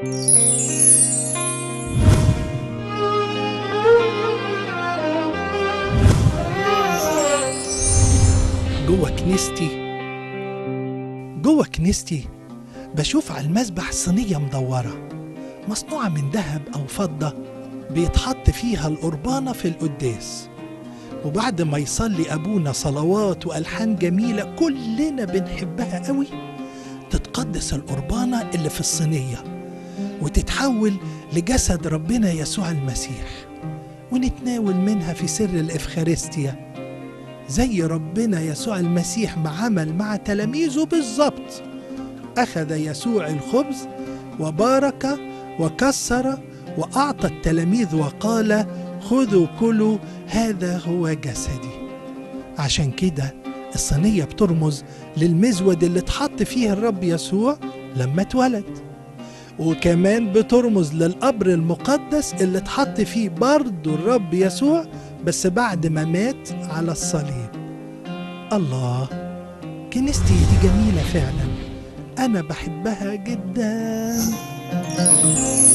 جوه كنيستي جوه كنيستي بشوف على المسبح صينية مدورة مصنوعة من ذهب أو فضة بيتحط فيها القربانة في القداس وبعد ما يصلي أبونا صلوات وألحان جميلة كلنا بنحبها قوي تتقدس القربانة اللي في الصينية وتتحول لجسد ربنا يسوع المسيح ونتناول منها في سر الإفخارستيا زي ربنا يسوع المسيح ما عمل مع تلاميذه بالظبط أخذ يسوع الخبز وبارك وكسر وأعطى التلاميذ وقال خذوا كلوا هذا هو جسدي عشان كده الصينية بترمز للمزود اللي اتحط فيه الرب يسوع لما اتولد وكمان بترمز للقبر المقدس اللي اتحط فيه برضه الرب يسوع بس بعد ما مات على الصليب الله كنيستي دي جميلة فعلا أنا بحبها جدا